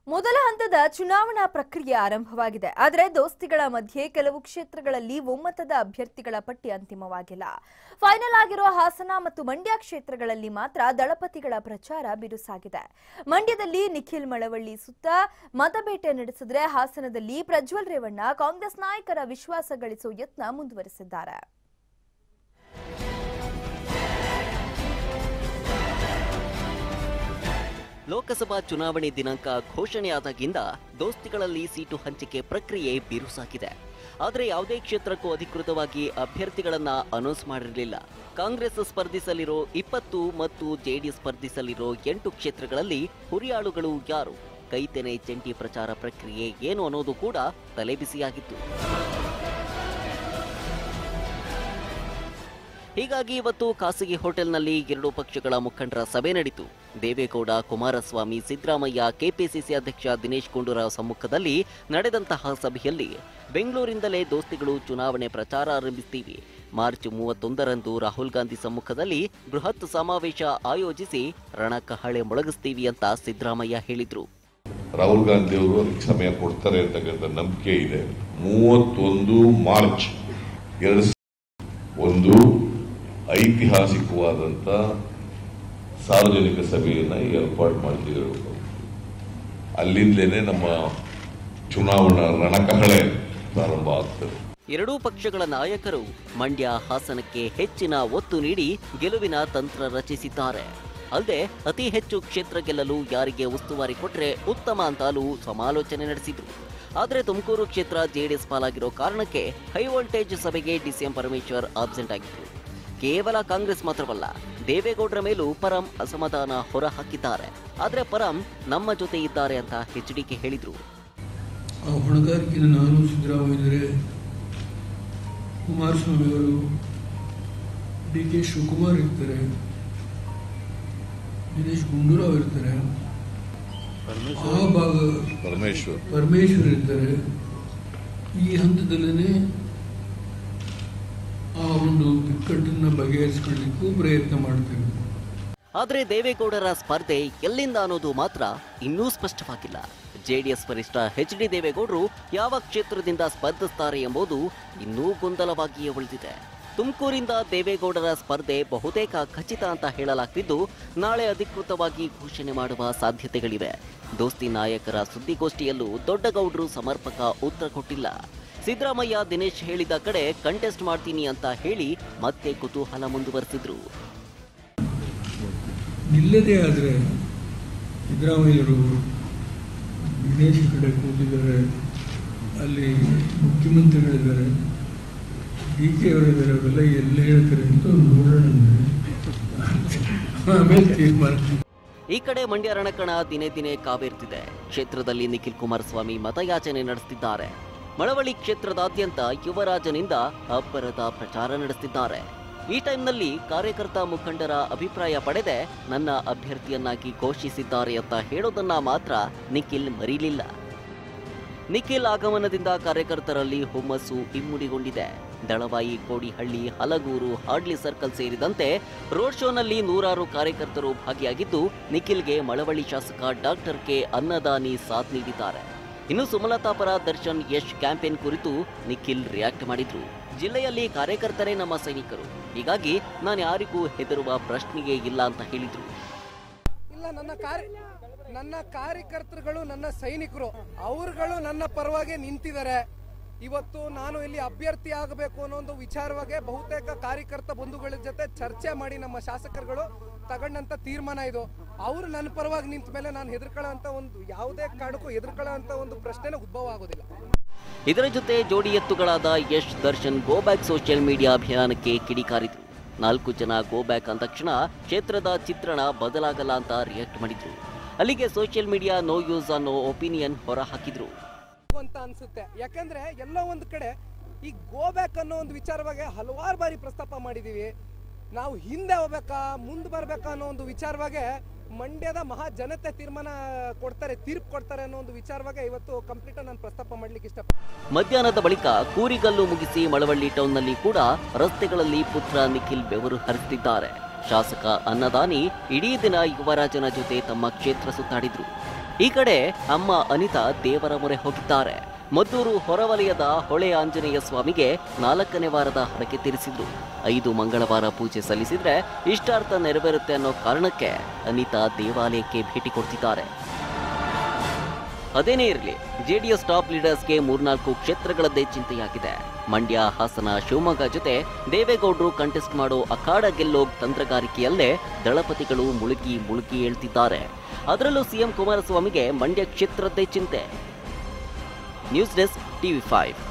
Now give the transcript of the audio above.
ಮೊದಲ ಹಂತದ ಚುನಾವಣಾ ಪ್ರಕ್ರಿಯೆ ಆರಂಭವಾಗಿದೆ ಆದರೆ ದೋಸ್ತಿಗಳ ಮಧ್ಯೆ ಕೆಲವು ಕ್ಷೇತ್ರಗಳಲ್ಲಿ ಒಮ್ಮತದ ಅಭ್ಯರ್ಥಿಗಳ ಪಟ್ಟಿ ಅಂತಿಮವಾಗಿಲ್ಲ ಫೈನಲ್ ಆಗಿರುವ ಹಾಸನ ಮತ್ತು ಮಂಡ್ಯ ಕ್ಷೇತ್ರಗಳಲ್ಲಿ ಮಾತ್ರ ದಳಪತಿಗಳ ಪ್ರಚಾರ ಬಿರುಸಾಗಿದೆ ಮಂಡ್ಯದಲ್ಲಿ ನಿಖಿಲ್ ಮಳವಳ್ಳಿ ಸುತ್ತ ಮತಬೇಟೆ ನಡೆಸಿದ್ರೆ ಹಾಸನದಲ್ಲಿ ಪ್ರಜ್ವಲ್ ರೇವಣ್ಣ ಕಾಂಗ್ರೆಸ್ ನಾಯಕರ ವಿಶ್ವಾಸ ಗಳಿಸುವ ಯತ್ನ ಮುಂದುವರೆಸಿದ್ದಾರೆ ಲೋಕಸಭಾ ಚುನಾವಣೆ ದಿನಾಂಕ ಘೋಷಣೆಯಾದಾಗಿಂದ ದೋಸ್ತಿಗಳಲ್ಲಿ ಸೀಟು ಹಂಚಿಕೆ ಪ್ರಕ್ರಿಯೆ ಬಿರುಸಾಗಿದೆ ಆದರೆ ಯಾವುದೇ ಕ್ಷೇತ್ರಕ್ಕೂ ಅಧಿಕೃತವಾಗಿ ಅಭ್ಯರ್ಥಿಗಳನ್ನ ಅನೌನ್ಸ್ ಮಾಡಿರಲಿಲ್ಲ ಕಾಂಗ್ರೆಸ್ ಸ್ಪರ್ಧಿಸಲಿರೋ ಇಪ್ಪತ್ತು ಮತ್ತು ಜೆಡಿಎಸ್ ಸ್ಪರ್ಧಿಸಲಿರೋ ಎಂಟು ಕ್ಷೇತ್ರಗಳಲ್ಲಿ ಹುರಿಯಾಳುಗಳು ಯಾರು ಕೈತೆನೆ ಜಂಟಿ ಪ್ರಚಾರ ಪ್ರಕ್ರಿಯೆ ಏನು ಅನ್ನೋದು ಕೂಡ ತಲೆಬಿಸಿಯಾಗಿತ್ತು ಹೀಗಾಗಿ ಇವತ್ತು ಖಾಸಗಿ ಹೋಟೆಲ್ನಲ್ಲಿ ಎರಡು ಪಕ್ಷಗಳ ಮುಖಂಡರ ಸಭೆ ನಡೆಯಿತು ದೇವೇಗೌಡ ಕುಮಾರಸ್ವಾಮಿ ಸಿದ್ದರಾಮಯ್ಯ ಕೆಪಿಸಿಸಿ ಅಧ್ಯಕ್ಷ ದಿನೇಶ್ ಗುಂಡೂರಾವ್ ಸಮ್ಮುಖದಲ್ಲಿ ನಡೆದಂತಹ ಸಭೆಯಲ್ಲಿ ಬೆಂಗಳೂರಿಂದಲೇ ದೋಸ್ತಿಗಳು ಚುನಾವಣೆ ಪ್ರಚಾರ ಆರಂಭಿಸ್ತೀವಿ ಮಾರ್ಚ್ ಮೂವತ್ತೊಂದರಂದು ರಾಹುಲ್ ಗಾಂಧಿ ಸಮ್ಮುಖದಲ್ಲಿ ಬೃಹತ್ ಸಮಾವೇಶ ಆಯೋಜಿಸಿ ರಣಕಹಳೆ ಮೊಳಗಿಸ್ತೀವಿ ಅಂತ ಸಿದ್ದರಾಮಯ್ಯ ಹೇಳಿದ್ರು ರಾಹುಲ್ ಗಾಂಧಿ ಅವರು ಅದಕ್ಕೆ ಸಮಯ ಕೊಡ್ತಾರೆ ಅಂತಕ್ಕಂಥ ನಂಬಿಕೆ ಇದೆ ಮೂವತ್ತೊಂದು ಮಾರ್ಚ್ ಎರಡು ಒಂದು ಐತಿಹಾಸಿಕವಾದಂತ ಸಾರ್ವಜನಿಕ ಸಭೆಯನ್ನ ಏರ್ಪಾಡು ಮಾಡ್ತಿದ್ರು ಅಲ್ಲಿಂದಲೇ ನಮ್ಮ ಚುನಾವಣಾ ರಣಕಹಳೆ ಪ್ರಾರಂಭ ಆಗ್ತದೆ ಎರಡೂ ಪಕ್ಷಗಳ ನಾಯಕರು ಮಂಡ್ಯ ಹಾಸನಕ್ಕೆ ಹೆಚ್ಚಿನ ಒತ್ತು ನೀಡಿ ಗೆಲುವಿನ ತಂತ್ರ ರಚಿಸಿದ್ದಾರೆ ಅಲ್ಲದೆ ಅತಿ ಹೆಚ್ಚು ಕ್ಷೇತ್ರ ಗೆಲ್ಲಲು ಯಾರಿಗೆ ಉಸ್ತುವಾರಿ ಕೊಟ್ರೆ ಉತ್ತಮ ಅಂತಾಲೂ ಸಮಾಲೋಚನೆ ನಡೆಸಿದ್ರು ಆದರೆ ತುಮಕೂರು ಕ್ಷೇತ್ರ ಜೆಡಿಎಸ್ ಪಾಲಾಗಿರೋ ಕಾರಣಕ್ಕೆ ಹೈ ವೋಲ್ಟೇಜ್ ಸಭೆಗೆ ಡಿಸಿಎಂ ಪರಮೇಶ್ವರ್ ಆಬ್ಸೆಂಟ್ ಆಗಿದ್ರು ಕೇವಲ ಕಾಂಗ್ರೆಸ್ ಮಾತ್ರವಲ್ಲ ದೇವೇಗೌಡರ ಮೇಲೂ ಪರಂ ಅಸಮಾಧಾನ ಹೊರಹಾಕಿದ್ದಾರೆ ಆದರೆ ಪರಂ ನಮ್ಮ ಜೊತೆ ಇದ್ದಾರೆ ಅಂತ ಎಚ್ಡಿಕೆ ಹೇಳಿದ್ರು ಆ ಹೊಣೆಗಾರಿಕೆಯನ್ನು ನಾನು ಸಿದ್ದರಾಮಯ್ಯನವರೇ ಕುಮಾರಸ್ವಾಮಿ ಅವರು ಡಿ ಕೆ ಶಿವಕುಮಾರ್ ಇರ್ತಾರೆ ದಿನೇಶ್ ಗುಂಡೂರಾವ್ ಇರ್ತಾರೆ ಆ ಭಾಗ ಪರಮೇಶ್ವರ್ ಪರಮೇಶ್ವರ್ ಇರ್ತಾರೆ ಈ ಹಂತದಲ್ಲೇ ಆ ಒಂದು ಬಿಕ್ಕಟ್ಟನ್ನು ಬಗೆಹರಿಸಿಕೊಳ್ಳಿಕ್ಕೂ ಪ್ರಯತ್ನ ಮಾಡ್ತೇವೆ ಆದರೆ ದೇವೇಗೌಡರ ಸ್ಪರ್ಧೆ ಎಲ್ಲಿಂದ ಅನ್ನೋದು ಮಾತ್ರ ಇನ್ನೂ ಸ್ಪಷ್ಟವಾಗಿಲ್ಲ ಜೆಡಿಎಸ್ ವರಿಷ್ಠ ಎಚ್ ಡಿ ದೇವೇಗೌಡರು ಯಾವ ಕ್ಷೇತ್ರದಿಂದ ಸ್ಪರ್ಧಿಸ್ತಾರೆ ಎಂಬುದು ಇನ್ನೂ ಗೊಂದಲವಾಗಿಯೇ ಉಳಿದಿದೆ ತುಮಕೂರಿಂದ ದೇವೇಗೌಡರ ಸ್ಪರ್ಧೆ ಬಹುತೇಕ ಖಚಿತ ಅಂತ ಹೇಳಲಾಗ್ತಿದ್ದು ನಾಳೆ ಅಧಿಕೃತವಾಗಿ ಘೋಷಣೆ ಮಾಡುವ ಸಾಧ್ಯತೆಗಳಿವೆ ದೋಸ್ತಿ ನಾಯಕರ ಸುದ್ದಿಗೋಷ್ಠಿಯಲ್ಲೂ ದೊಡ್ಡಗೌಡರು ಸಮರ್ಪಕ ಉತ್ತರ ಕೊಟ್ಟಿಲ್ಲ ಸಿದ್ದರಾಮಯ್ಯ ದಿನೇಶ್ ಹೇಳಿದ ಕಡೆ ಕಂಟೆಸ್ಟ್ ಮಾಡ್ತೀನಿ ಅಂತ ಹೇಳಿ ಮತ್ತೆ ಕುತೂಹಲ ಮುಂದುವರೆಸಿದ್ರು ನಿಲ್ಲದೇ ಆದರೆ ಸಿದ್ದರಾಮಯ್ಯರು ವಿದೇಶಿ ಕಡೆ ಕೂತಿದ್ದಾರೆ ಅಲ್ಲಿ ಮುಖ್ಯಮಂತ್ರಿಗಳಿದ್ದಾರೆ ಡಿ ಕೆ ಅವರಿದ್ದಾರೆ ಅವರೆಲ್ಲ ಎಲ್ಲ ಹೇಳ್ತಾರೆ ಅಂತ ನೋಡೋಣ ಆಮೇಲೆ ತೀರ್ಮಾನ ಈ ಕಡೆ ಮಂಡ್ಯ ರಣಕಣ ದಿನೇ ದಿನೇ ಕಾವೇರ್ತಿದೆ ಕ್ಷೇತ್ರದಲ್ಲಿ ನಿಖಿಲ್ ಕುಮಾರಸ್ವಾಮಿ ಮತಯಾಚನೆ ನಡೆಸುತ್ತಿದ್ದಾರೆ ಮಳವಳ್ಳಿ ಕ್ಷೇತ್ರದಾದ್ಯಂತ ಯುವರಾಜನಿಂದ ಅಬ್ಬರದ ಪ್ರಚಾರ ನಡೆಸುತ್ತಿದ್ದಾರೆ ಈ ಟೈಮ್ನಲ್ಲಿ ಕಾರ್ಯಕರ್ತ ಮುಖಂಡರ ಅಭಿಪ್ರಾಯ ಪಡೆದೆ ನನ್ನ ಅಭ್ಯರ್ಥಿಯನ್ನಾಗಿ ಘೋಷಿಸಿದ್ದಾರೆ ಅಂತ ಹೇಳೋದನ್ನ ಮಾತ್ರ ನಿಖಿಲ್ ಮರೀಲಿಲ್ಲ ನಿಖಿಲ್ ಆಗಮನದಿಂದ ಕಾರ್ಯಕರ್ತರಲ್ಲಿ ಹುಮ್ಮಸ್ಸು ಇಮ್ಮುಡಿಗೊಂಡಿದೆ ದಳವಾಯಿ ಕೋಡಿಹಳ್ಳಿ ಹಲಗೂರು ಹಾಡ್ಲಿ ಸರ್ಕಲ್ ಸೇರಿದಂತೆ ರೋಡ್ ಶೋನಲ್ಲಿ ನೂರಾರು ಕಾರ್ಯಕರ್ತರು ಭಾಗಿಯಾಗಿದ್ದು ನಿಖಿಲ್ಗೆ ಮಳವಳ್ಳಿ ಶಾಸಕ ಡಾಕ್ಟರ್ ಕೆ ಅನ್ನದಾನಿ ಸಾಥ್ ನೀಡಿದ್ದಾರೆ ಇನ್ನು ಸುಮಲತಾ ಪರ ದರ್ಶನ್ ಯಶ್ ಕ್ಯಾಂಪೇನ್ ಕುರಿತು ನಿಖಿಲ್ ರಿಯಾಕ್ಟ್ ಮಾಡಿದ್ರು ಜಿಲ್ಲೆಯಲ್ಲಿ ಕಾರ್ಯಕರ್ತರೇ ನಮ್ಮ ಸೈನಿಕರು ಹೀಗಾಗಿ ನಾನು ಯಾರಿಗೂ ಹೆದರುವ ಪ್ರಶ್ನೆಯೇ ಇಲ್ಲ ಅಂತ ಹೇಳಿದ್ರು ಇಲ್ಲ ನನ್ನ ಕಾರ್ಯ ನನ್ನ ಕಾರ್ಯಕರ್ತರುಗಳು ನನ್ನ ಸೈನಿಕರು ಅವರುಗಳು ನನ್ನ ಪರವಾಗಿ ನಿಂತಿದ್ದಾರೆ ಇವತ್ತು ನಾನು ಇಲ್ಲಿ ಅಭ್ಯರ್ಥಿ ಆಗಬೇಕು ಅನ್ನೋ ಒಂದು ವಿಚಾರವಾಗಿ ಬಹುತೇಕ ಕಾರ್ಯಕರ್ತ ಬಂಧುಗಳ ಜೊತೆ ಚರ್ಚೆ ಮಾಡಿ ನಮ್ಮ ಶಾಸಕರುಗಳು ತಗೊಂಡಂತ ತೀರ್ಮಾನ ಇದು ಅವರು ನನ್ನ ಪರವಾಗಿ ನಿಂತ ಮೇಲೆ ನಾನು ಹೆದರ್ಕೊಳ್ಳೋ ಅಂತ ಒಂದು ಯಾವುದೇ ಕಾರಣಕ್ಕೂ ಹೆದರ್ಕೊಳ್ಳೋ ಅಂತ ಒಂದು ಪ್ರಶ್ನೆನೇ ಉದ್ಭವ ಆಗೋದಿಲ್ಲ ಇದರ ಜೊತೆ ಜೋಡಿ ಎತ್ತುಗಳಾದ Yash Darshan go back social media ಅಭಿಯಾನಕ್ಕೆ ಕಿಡಿಕಾರಿದ್ರು ನಾಲ್ಕು ಜನ ಗೋ ಬ್ಯಾಕ್ ಅಂದ ತಕ್ಷಣ ಕ್ಷೇತ್ರದ ಚಿತ್ರಣ ಬದಲಾಗಲ್ಲ ಅಂತ ರಿಯಾಕ್ಟ್ ಮಾಡಿದ್ರು ಅಲ್ಲಿಗೆ ಸೋಷಿಯಲ್ ಮೀಡಿಯಾ ನೋ ಯೂಸ್ ಅನ್ನೋ ಒಪಿನಿಯನ್ ಹೊರ ಹಾಕಿದ್ರು ಅಂತ ಅನ್ಸುತ್ತೆ ಯಾಕಂದ್ರೆ ಎಲ್ಲೋ ಒಂದು ಕಡೆ ಈ ಗೋ ಬ್ಯಾಕ್ ಅನ್ನೋ ಒಂದು ವಿಚಾರವಾಗಿ ಹಲವಾರು ಬಾರಿ ಪ್ರಸ್ತಾಪ ಮಾಡಿದೀವಿ ನಾವು ಹಿಂದೆ ಹೋಗ್ಬೇಕಾ ಮುಂದೆ ಬರ್ಬೇಕಾ ಅನ್ನೋ ಒಂದು ವಿಚಾರವಾಗಿ ಮಂಡ್ಯದ ಮಹಾ ಜನತೆ ತೀರ್ಮಾನ ಕೊಡ್ತಾರೆ ತೀರ್ಪು ಕೊಡ್ತಾರೆ ಅನ್ನೋ ಒಂದು ವಿಚಾರವಾಗಿ ಇವತ್ತು ಕಂಪ್ಲೀಟ್ ನಾನು ಪ್ರಸ್ತಾಪ ಮಾಡ್ಲಿಕ್ಕೆ ಇಷ್ಟಪಡ್ತೀನಿ ಮಧ್ಯಾಹ್ನದ ಬಳಿಕ ಕೂರಿಗಲ್ಲು ಮುಗಿಸಿ ಮಳವಳ್ಳಿ ಟೌನ್ನಲ್ಲಿ ಕೂಡ ರಸ್ತೆಗಳಲ್ಲಿ ಪುತ್ರ ನಿಖಿಲ್ ಬೆವರು ಹರಿಸುತ್ತಿದ್ದಾರೆ ಶಾಸಕ ಅನ್ನದಾನಿ ಇಡೀ ದಿನ ಯುವರಾಜನ ಜೊತೆ ತಮ್ಮ ಕ್ಷೇತ್ರ ಸುತ್ತಾಡಿದ್ರು ಈ ಕಡೆ ಅಮ್ಮ ಅನಿತಾ ದೇವರ ಮೊರೆ ಹೋಗಿದ್ದಾರೆ ಮದ್ದೂರು ಹೊರವಲಯದ ಹೊಳೆ ಆಂಜನೇಯ ಸ್ವಾಮಿಗೆ ನಾಲ್ಕನೇ ವಾರದ ಹರಕೆ ತೀರಿಸಿದ್ರು ಐದು ಮಂಗಳವಾರ ಪೂಜೆ ಸಲ್ಲಿಸಿದ್ರೆ ಇಷ್ಟಾರ್ಥ ನೆರವೇರುತ್ತೆ ಅನ್ನೋ ಕಾರಣಕ್ಕೆ ಅನಿತಾ ದೇವಾಲಯಕ್ಕೆ ಭೇಟಿ ಕೊಡ್ತಿದ್ದಾರೆ ಅದೇನೇ ಇರಲಿ ಜೆಡಿಎಸ್ ಟಾಪ್ ಲೀಡರ್ಸ್ಗೆ ಮೂರ್ನಾಲ್ಕು ಕ್ಷೇತ್ರಗಳದ್ದೇ ಚಿಂತೆಯಾಗಿದೆ ಮಂಡ್ಯ ಹಾಸನ ಶಿವಮೊಗ್ಗ ಜೊತೆ ದೇವೇಗೌಡರು ಕಂಟೆಸ್ಟ್ ಮಾಡೋ ಅಖಾಡ ಗೆಲ್ಲೋ ತಂತ್ರಗಾರಿಕೆಯಲ್ಲೇ ದಳಪತಿಗಳು ಮುಳುಗಿ ಮುಳುಗಿ ಹೇಳ್ತಿದ್ದಾರೆ ಅದರಲ್ಲೂ ಸಿಎಂ ಕುಮಾರಸ್ವಾಮಿಗೆ ಮಂಡ್ಯ ಕ್ಷೇತ್ರದ್ದೇ ಚಿಂತೆ ನ್ಯೂಸ್ ಡೆಸ್ಕ್ ಟಿವಿ ಫೈವ್